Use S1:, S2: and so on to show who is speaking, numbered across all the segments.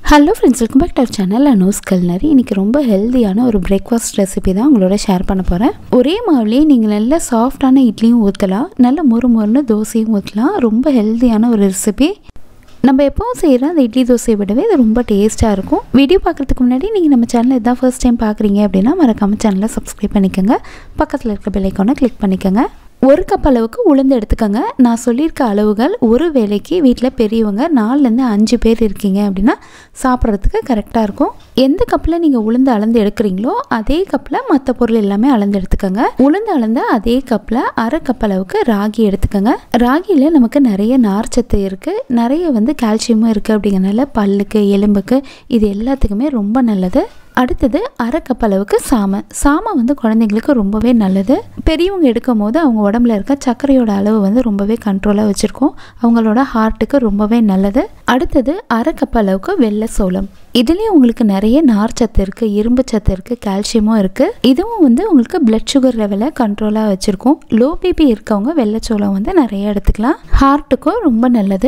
S1: hello friends welcome back to our channel அனோஸ் culinary இன்றைக்கி ரொம்ப ஹெல்த்தியான ஒரு பிரேக்ஃபாஸ்ட் ரெசிபி தான் உங்களோட ஷேர் பண்ண போகிறேன் ஒரே மாவுலேயே நீங்கள் நல்ல சாஃப்டான இட்லியும் ஊற்றலாம் நல்ல மொறு மொறுன்னு தோசையும் ஊற்றலாம் ரொம்ப ஹெல்த்தியான ஒரு ரெசிபி நம்ம எப்பவும் செய்கிற அந்த இட்லி தோசையை விடவே இது ரொம்ப டேஸ்ட்டாக இருக்கும் வீடியோ பார்க்குறதுக்கு முன்னாடி நீங்கள் நம்ம சேனலை இதான் ஃபர்ஸ்ட் டைம் பார்க்குறீங்க அப்படின்னா மறக்காம சேனலை சப்ஸ்கிரைப் பண்ணிக்கோங்க பக்கத்தில் இருக்க பெல்லைக்கானை கிளிக் பண்ணிக்கோங்க ஒரு கப் அளவுக்கு உளுந்து எடுத்துக்கோங்க நான் சொல்லியிருக்க அளவுகள் ஒரு வேலைக்கு வீட்டில் பெரியவங்க நாலுலேருந்து அஞ்சு பேர் இருக்கீங்க அப்படின்னா சாப்பிட்றதுக்கு கரெக்டாக இருக்கும் எந்த கப்பில் நீங்கள் உளுந்து அளந்து எடுக்கிறீங்களோ அதே கப்பில் மற்ற பொருள் எல்லாமே அளந்து எடுத்துக்கோங்க உளுந்து அளந்த அதே கப்பில் அரை கப் அளவுக்கு ராகி எடுத்துக்கோங்க ராகியில் நமக்கு நிறைய நார்ச்சத்து இருக்குது நிறைய வந்து கால்சியமும் இருக்குது அப்படிங்கிறனால பல்லுக்கு எலும்புக்கு இது எல்லாத்துக்குமே ரொம்ப நல்லது அடுத்தது அரை கப் அளவுக்கு சாமை சாமை வந்து குழந்தைங்களுக்கு ரொம்பவே நல்லது பெரியவங்க எடுக்கும் போது அவங்க உடம்புல இருக்க சர்க்கரையோட அளவு வந்து ரொம்பவே கண்ட்ரோலாக வச்சுருக்கோம் அவங்களோட ஹார்ட்டுக்கு ரொம்பவே நல்லது அடுத்தது அரை கப் அளவுக்கு வெள்ளை சோளம் இதுலேயும் உங்களுக்கு நிறைய நார் சத்து இருக்குது இரும்பு சத்து இருக்குது கால்சியமும் இருக்குது இதுவும் வந்து உங்களுக்கு பிளட் சுகர் லெவலை கண்ட்ரோலாக வச்சுருக்கும் லோ பிபி இருக்கவங்க வெள்ளைச்சோளம் வந்து நிறைய எடுத்துக்கலாம் ஹார்ட்டுக்கும் ரொம்ப நல்லது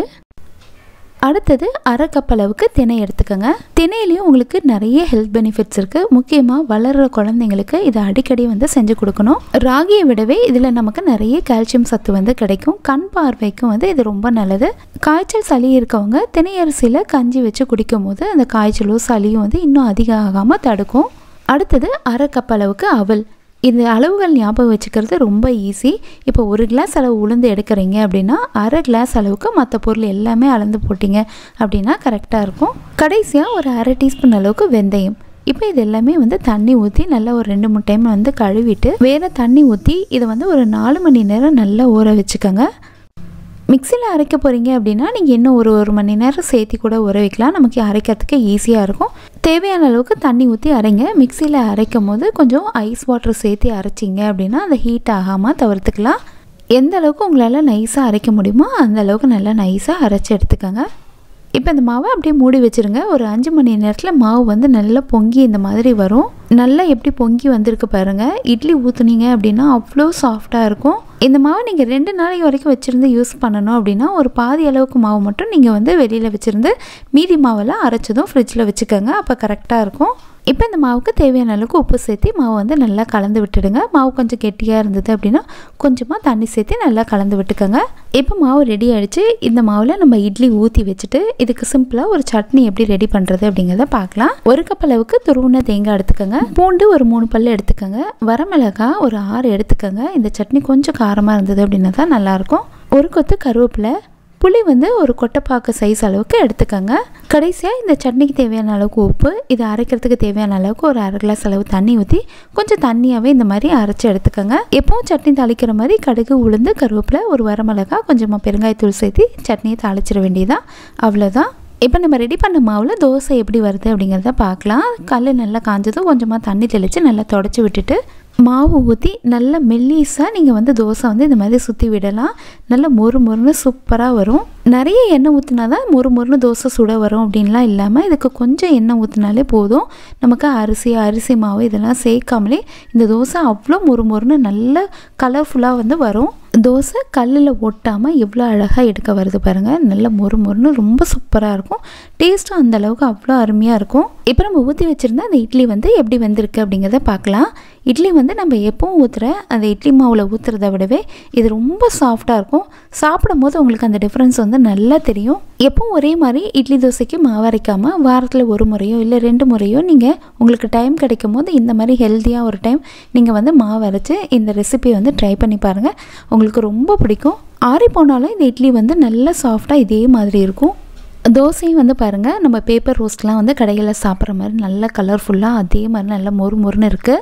S1: அடுத்தது அரை கப் அளவுக்கு திணை எடுத்துக்கோங்க திணையிலையும் உங்களுக்கு நிறைய ஹெல்த் பெனிஃபிட்ஸ் இருக்குது முக்கியமாக வளர்கிற குழந்தைங்களுக்கு இதை அடிக்கடி வந்து செஞ்சு கொடுக்கணும் ராகியை விடவே இதில் நமக்கு நிறைய கால்சியம் சத்து வந்து கிடைக்கும் கண் பார்வைக்கும் வந்து இது ரொம்ப நல்லது காய்ச்சல் சளி இருக்கவங்க திணை அரிசியில் கஞ்சி வச்சு குடிக்கும் போது அந்த காய்ச்சலோ சளியும் வந்து இன்னும் அதிகம் ஆகாமல் தடுக்கும் அடுத்தது அரை கப் அளவுக்கு அவல் இந்த அளவுகள் ஞாபகம் வச்சுக்கிறது ரொம்ப ஈஸி இப்போ ஒரு கிளாஸ் அளவு உளுந்து எடுக்கிறீங்க அப்படின்னா அரை கிளாஸ் அளவுக்கு மற்ற பொருள் எல்லாமே அளந்து போட்டிங்க அப்படின்னா கரெக்டாக இருக்கும் கடைசியாக ஒரு அரை டீஸ்பூன் அளவுக்கு வெந்தயம் இப்போ இது எல்லாமே வந்து தண்ணி ஊற்றி நல்லா ஒரு ரெண்டு மூணு டைம் வந்து கழுவிட்டு வேறு தண்ணி ஊற்றி இதை வந்து ஒரு நாலு மணி நேரம் நல்லா ஊற வச்சுக்கோங்க மிக்சியில் அரைக்க போகிறீங்க அப்படின்னா நீங்கள் இன்னும் ஒரு ஒரு மணி நேரம் சேர்த்தி கூட ஊற வைக்கலாம் நமக்கு அரைக்கிறதுக்கு ஈஸியாக இருக்கும் தேவையான அளவுக்கு தண்ணி ஊற்றி அரைங்க மிக்சியில் அரைக்கும் போது கொஞ்சம் ஐஸ் வாட்டர் சேர்த்து அரைச்சிங்க அப்படின்னா அந்த ஹீட் ஆகாமல் தவிர்த்துக்கலாம் எந்த அளவுக்கு உங்களால் நைஸாக அரைக்க முடியுமோ அந்த அளவுக்கு நல்லா நைஸாக அரைச்சி எடுத்துக்கோங்க இப்போ இந்த மாவை அப்படியே மூடி வச்சுருங்க ஒரு அஞ்சு மணி நேரத்தில் மாவு வந்து நல்லா பொங்கி இந்த மாதிரி வரும் நல்லா எப்படி பொங்கி வந்திருக்கு பாருங்கள் இட்லி ஊற்றுனீங்க அப்படின்னா அவ்வளோ சாஃப்டாக இருக்கும் இந்த மாவை நீங்கள் ரெண்டு நாளைக்கு வரைக்கும் வச்சுருந்து யூஸ் பண்ணணும் அப்படின்னா ஒரு பாதி அளவுக்கு மாவு மட்டும் நீங்கள் வந்து வெளியில் வச்சுருந்து மீதி மாவெல்லாம் அரைச்சதும் ஃப்ரிட்ஜில் வச்சுக்கோங்க அப்போ கரெக்டாக இருக்கும் இப்போ இந்த மாவுக்கு தேவையான அளவுக்கு உப்பு சேர்த்து மாவு வந்து நல்லா கலந்து விட்டுடுங்க மாவு கொஞ்சம் கெட்டியாக இருந்தது அப்படின்னா கொஞ்சமாக தண்ணி சேர்த்து நல்லா கலந்து விட்டுக்கோங்க இப்போ மாவு ரெடி ஆகிடுச்சு இந்த மாவில் நம்ம இட்லி ஊற்றி வச்சுட்டு இதுக்கு சிம்பிளாக ஒரு சட்னி எப்படி ரெடி பண்ணுறது அப்படிங்கிறத பார்க்கலாம் ஒரு கப் அளவுக்கு துருவுன தேங்காய் எடுத்துக்கோங்க பூண்டு ஒரு மூணு பல் எடுத்துக்கோங்க வரமிளகாய் ஒரு ஆறு எடுத்துக்கோங்க இந்த சட்னி கொஞ்சம் காரமாக இருந்தது அப்படின்னா தான் நல்லாயிருக்கும் ஒரு கொத்து கருவேப்பிலை புளி வந்து ஒரு கொட்டைப்பாக்கு சைஸ் அளவுக்கு எடுத்துக்கோங்க கடைசியாக இந்த சட்னிக்கு தேவையான அளவுக்கு உப்பு இது அரைக்கிறதுக்கு தேவையான அளவுக்கு ஒரு அரை கிளாஸ் அளவு தண்ணி ஊற்றி கொஞ்சம் தண்ணியாகவே இந்த மாதிரி அரைச்சி எடுத்துக்கோங்க எப்பவும் சட்னி தாளிக்கிற மாதிரி கடுகு உளுந்து கருவேப்பிலை ஒரு வரமிளகா கொஞ்சமாக பெருங்காயத்தூள் சேர்த்து சட்னியை தாளிச்சிட வேண்டியதான் அவ்வளோதான் இப்போ நம்ம ரெடி பண்ண மாவில் தோசை எப்படி வருது அப்படிங்கிறத பார்க்கலாம் கல் நல்லா காஞ்சதும் கொஞ்சமாக தண்ணி தெளித்து நல்லா தொடச்சி விட்டுட்டு மாவு ஊற்றி நல்ல மெல்லீஸாக நீங்கள் வந்து தோசை வந்து இந்த மாதிரி சுற்றி விடலாம் நல்ல மொறு மொறுன்னு சூப்பராக வரும் நிறைய எண்ணெய் ஊற்றினா தான் மொறு மொறுன்னு தோசை சுட வரும் அப்படின்லாம் இல்லாமல் இதுக்கு கொஞ்சம் எண்ணெய் ஊற்றினாலே போதும் நமக்கு அரிசி அரிசி மாவு இதெல்லாம் சேர்க்காமலே இந்த தோசை அவ்வளோ மொறு மொறுன்னு நல்ல கலர்ஃபுல்லாக வந்து வரும் தோசை கல்லில் ஒட்டாமல் எவ்வளோ அழகாக எடுக்க வருது பாருங்கள் நல்ல மொறு மொறுன்னு ரொம்ப சூப்பராக இருக்கும் டேஸ்ட்டும் அந்த அளவுக்கு அவ்வளோ அருமையாக இருக்கும் இப்போ நம்ம ஊற்றி வச்சுருந்தா அந்த இட்லி வந்து எப்படி வந்திருக்கு அப்படிங்கிறத பார்க்கலாம் இட்லி வந்து நம்ம எப்பவும் ஊற்றுற அந்த இட்லி மாவில் ஊற்றுறத விடவே இது ரொம்ப சாஃப்டாக இருக்கும் சாப்பிடும் போது உங்களுக்கு அந்த டிஃப்ரென்ஸ் வந்து நல்லா தெரியும் எப்பவும் ஒரே மாதிரி இட்லி தோசைக்கு மாவு அரைக்காமல் வாரத்தில் ஒரு முறையோ இல்லை ரெண்டு முறையோ நீங்கள் உங்களுக்கு டைம் கிடைக்கும் போது இந்த மாதிரி ஹெல்த்தியாக ஒரு டைம் நீங்கள் வந்து மாவு அரைச்சி இந்த ரெசிபியை வந்து ட்ரை பண்ணி பாருங்கள் உங்களுக்கு ரொம்ப பிடிக்கும் ஆறி போனாலும் இந்த இட்லி வந்து நல்லா சாஃப்டாக இதே மாதிரி இருக்கும் தோசையும் வந்து பாருங்கள் நம்ம பேப்பர் ரோஸ்ட்லாம் வந்து கடைகளில் சாப்பிட்ற மாதிரி நல்ல கலர்ஃபுல்லாக அதே மாதிரி நல்லா மொறு மொறுன்னு இருக்குது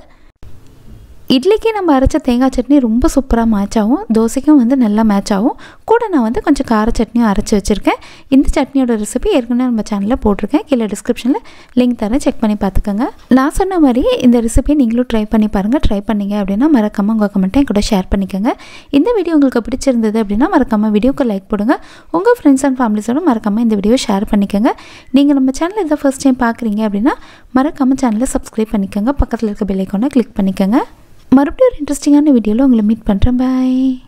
S1: இட்லிக்கு நம்ம அரைச்ச தேங்காய் சட்னி ரொம்ப சூப்பராக மேட்ச் ஆகும் தோசைக்கும் வந்து நல்லா மேட்ச் ஆகும் கூட நான் வந்து கொஞ்சம் கார சட்னியும் அரைச்சி வச்சுருக்கேன் இந்த சட்னியோட ரெசிபி ஏற்கனவே நம்ம சேனலில் போட்டிருக்கேன் கீழே டிஸ்கிரிப்ஷனில் லிங்க் தரேன் செக் பண்ணி பார்த்துக்கோங்க நான் சொன்ன மாதிரி இந்த ரெசிபியை நீங்களும் ட்ரை பண்ணி பாருங்கள் ட்ரை பண்ணீங்க அப்படின்னா மறக்காமல் உங்கள் கமெண்ட்டை என் கூட ஷேர் பண்ணிக்கோங்க இந்த வீடியோ உங்களுக்கு பிடிச்சிருந்தது அப்படின்னா மறக்காமல் வீடியோக்கு லைக் போடுங்க உங்கள் ஃப்ரெண்ட்ஸ் அண்ட் ஃபேமிலிஸோட மறக்காமல் இந்த வீடியோ ஷேர் பண்ணிக்கோங்க நீங்கள் நம்ம சேனல் இதை ஃபஸ்ட் டைம் பார்க்குறீங்க அப்படின்னா மறக்காமல் சேனலை சப்ஸ்கிரைப் பண்ணிக்கோங்க பக்கத்தில் இருக்க பெல் ஐக்கானை கிளிக் பண்ணிக்கோங்க மறுபடியும் ஒரு இன்ட்ரெஸ்டிங்கான வீடியோவில் உங்களை மீட் பண்ணுறேன் பாய்